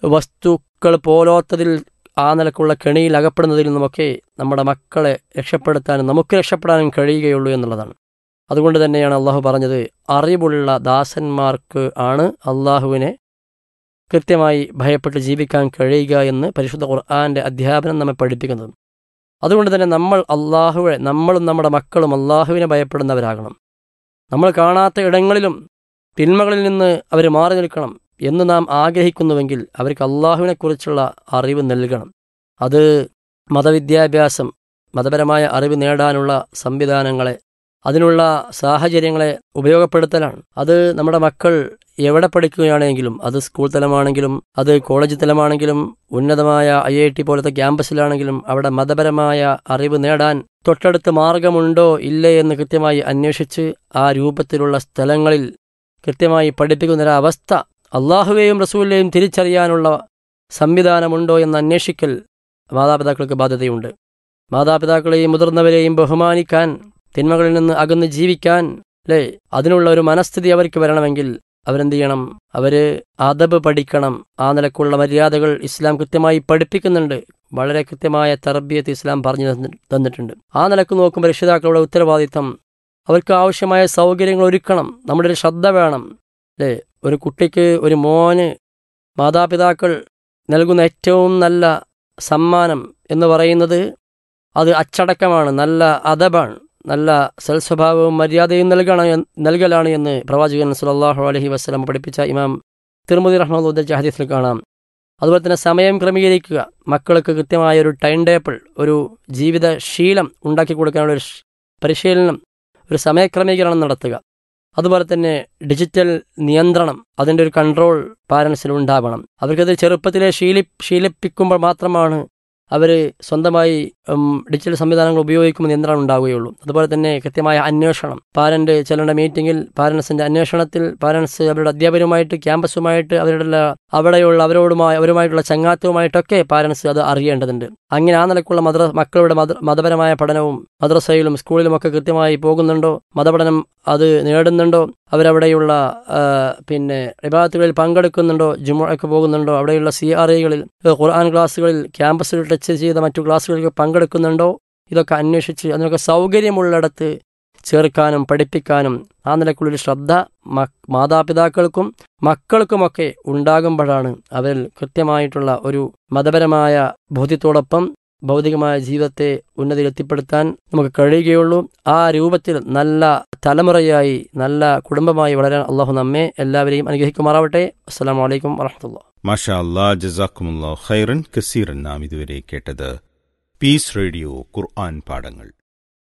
വസ്തുക്കൾ പോലോത്തതിൽ ആ നിലക്കുള്ള കെണിയിൽ അകപ്പെടുന്നതിൽ നിന്നുമൊക്കെ നമ്മുടെ മക്കളെ രക്ഷപ്പെടുത്താനും നമുക്ക് രക്ഷപ്പെടാനും കഴിയുകയുള്ളൂ എന്നുള്ളതാണ് അതുകൊണ്ട് തന്നെയാണ് അള്ളാഹു പറഞ്ഞത് അറിവുള്ള ദാസന്മാർക്ക് ആണ് അള്ളാഹുവിനെ കൃത്യമായി ഭയപ്പെട്ട് ജീവിക്കാൻ കഴിയുക എന്ന് പരിശുദ്ധ ഖുർആാൻ്റെ അധ്യാപനം നമ്മെ പഠിപ്പിക്കുന്നത് അതുകൊണ്ട് തന്നെ നമ്മൾ അള്ളാഹുവെ നമ്മളും നമ്മുടെ മക്കളും അള്ളാഹുവിനെ ഭയപ്പെടുന്നവരാകണം നമ്മൾ കാണാത്ത ഇടങ്ങളിലും തിന്മകളിൽ നിന്ന് അവർ മാറി നിൽക്കണം എന്ന് നാം ആഗ്രഹിക്കുന്നുവെങ്കിൽ അവർക്ക് അള്ളാഹുവിനെക്കുറിച്ചുള്ള അറിവ് നൽകണം അത് മതവിദ്യാഭ്യാസം മതപരമായ അറിവ് നേടാനുള്ള സംവിധാനങ്ങളെ അതിനുള്ള സാഹചര്യങ്ങളെ ഉപയോഗപ്പെടുത്തലാണ് അത് നമ്മുടെ മക്കൾ എവിടെ പഠിക്കുകയാണെങ്കിലും അത് സ്കൂൾ തലമാണെങ്കിലും അത് കോളേജ് തലമാണെങ്കിലും ഉന്നതമായ ഐ ഐ ടി പോലത്തെ ക്യാമ്പസിലാണെങ്കിലും അവിടെ മതപരമായ അറിവ് നേടാൻ തൊട്ടടുത്ത് മാർഗമുണ്ടോ ഇല്ലേ എന്ന് കൃത്യമായി അന്വേഷിച്ച് ആ രൂപത്തിലുള്ള സ്ഥലങ്ങളിൽ കൃത്യമായി പഠിപ്പിക്കുന്നൊരവസ്ഥ അള്ളാഹുവേയും റസൂലിനെയും തിരിച്ചറിയാനുള്ള സംവിധാനമുണ്ടോ എന്ന് അന്വേഷിക്കൽ മാതാപിതാക്കൾക്ക് ബാധ്യതയുണ്ട് മാതാപിതാക്കളെയും മുതിർന്നവരെയും ബഹുമാനിക്കാൻ തിന്മകളിൽ നിന്ന് അകന്ന് ജീവിക്കാൻ അല്ലേ അതിനുള്ള ഒരു മനസ്ഥിതി അവർക്ക് വരണമെങ്കിൽ അവരെന്ത് ചെയ്യണം അവര് അതബ് പഠിക്കണം ആ നിലക്കുള്ള മര്യാദകൾ ഇസ്ലാം കൃത്യമായി പഠിപ്പിക്കുന്നുണ്ട് വളരെ കൃത്യമായ തർബിയത്ത് ഇസ്ലാം പറഞ്ഞു തന്നി- തന്നിട്ടുണ്ട് ആ നിലക്ക് നോക്കുമ്പോൾ രക്ഷിതാക്കളുടെ ഉത്തരവാദിത്തം അവർക്ക് ആവശ്യമായ സൗകര്യങ്ങൾ ഒരുക്കണം നമ്മുടെ ഒരു ശ്രദ്ധ വേണം അല്ലേ ഒരു കുട്ടിക്ക് ഒരു മോന് മാതാപിതാക്കൾ നൽകുന്ന ഏറ്റവും നല്ല സമ്മാനം എന്ന് പറയുന്നത് അത് അച്ചടക്കമാണ് നല്ല അതബാണ് നല്ല സൽസ്വഭാവവും മര്യാദയും നൽകണം എന്ന് നൽകലാണ് എന്ന് പ്രവാചകൻ സുലല്ലാഹു അലഹി വസ്ലം പഠിപ്പിച്ച ഇമാം തിരുമതി റഹ്മദ് ഉദ്ദേശിച്ച ഹദീസിൽ കാണാം അതുപോലെ തന്നെ സമയം ക്രമീകരിക്കുക മക്കൾക്ക് കൃത്യമായ ഒരു ടൈം ടേബിൾ ഒരു ജീവിത ശീലം ഉണ്ടാക്കി കൊടുക്കാനുള്ള ഒരു ഷ്- പരിശീലനം ഒരു സമയക്രമീകരണം നടത്തുക അതുപോലെ തന്നെ ഡിജിറ്റൽ നിയന്ത്രണം അതിൻ്റെ ഒരു കൺട്രോൾ പാരൻസിൽ ഉണ്ടാവണം അവർക്കത് ചെറുപ്പത്തിലെ ശീലി ശീലിപ്പിക്കുമ്പോൾ മാത്രമാണ് അവർ സ്വന്തമായി ഉം, ഡിജിറ്റൽ സംവിധാനങ്ങൾ ഉപയോഗിക്കുമ്പോൾ നിയന്ത്രണം ഉണ്ടാവുകയുള്ളൂ അതുപോലെ തന്നെ കൃത്യമായ അന്വേഷണം പാരന്റ് ചെല്ലേണ്ട മീറ്റിംഗിൽ പാരൻസിന്റെ അന്വേഷണത്തിൽ പാരൻസ് അവരുടെ അധ്യാപകരുമായിട്ട് ക്യാമ്പസുമായിട്ട് അവരുടെ എല്ലാ- അവിടെയുള്ള അവരോടുമായി അവരുമായിട്ടുള്ള ചങ്ങാത്തവുമായിട്ടൊക്കെ പാരൻസ് അത് അറിയേണ്ടതുണ്ട് അങ്ങനെ ആ നിലക്കുള്ള മദ്ര മക്കളുടെ മത മതപരമായ പഠനവും മദ്രസയിലും സ്കൂളിലുമൊക്കെ കൃത്യമായി പോകുന്നുണ്ടോ മതപഠനം അത് നേടുന്നുണ്ടോ അവരവിടെയുള്ള ആ, പിന്നെ വിഭാഗത്തുകളിൽ പങ്കെടുക്കുന്നുണ്ടോ ജുമുഅക്ക് പോകുന്നുണ്ടോ അവിടെയുള്ള സി ആർ ഐകളിൽ ഖുർആൻ ക്ലാസ്സുകളിൽ ക്യാമ്പസിൽ ടച്ച് ചെയ്ത മറ്റു ക്ലാസ്സുകളിൽ പങ്കെടുക്കുന്നുണ്ടോ ഇതൊക്കെ അന്വേഷിച്ച് അതിനൊക്കെ സൗകര്യമുള്ളിടത്ത് ചേർക്കാനും പഠിപ്പിക്കാനും ആ നിലക്കുള്ളൊരു ശ്രദ്ധ മ- മാതാപിതാക്കൾക്കും മക്കൾക്കുമൊക്കെ ഉണ്ടാകുമ്പോഴാണ് അവരിൽ കൃത്യമായിട്ടുള്ള ഒരു മതപരമായ ബോധ്യത്തോടൊപ്പം ഭൗതികമായ ജീവിതത്തെ ഉന്നതിയിൽ എത്തിപ്പെടുത്താൻ നമുക്ക് കഴിയുകയുള്ളൂ ആ രൂപത്തിൽ നല്ല തലമുറയായി നല്ല കുടുംബമായി വളരാൻ അള്ളാഹു നമ്മെ എല്ലാവരെയും അനുഗ്രഹിക്കുമാറാവട്ടെ അസ്സാം വലൈക്കും വറഹമത്തുള്ള മാഷാ അല്ലാ ജസാക്കുമുല്ലാ ഖൈറൻ കസീറൻ നാം ഇതുവരെ കേട്ടത് പീസ് റേഡിയോ ഖുർആൻ പാഠങ്ങൾ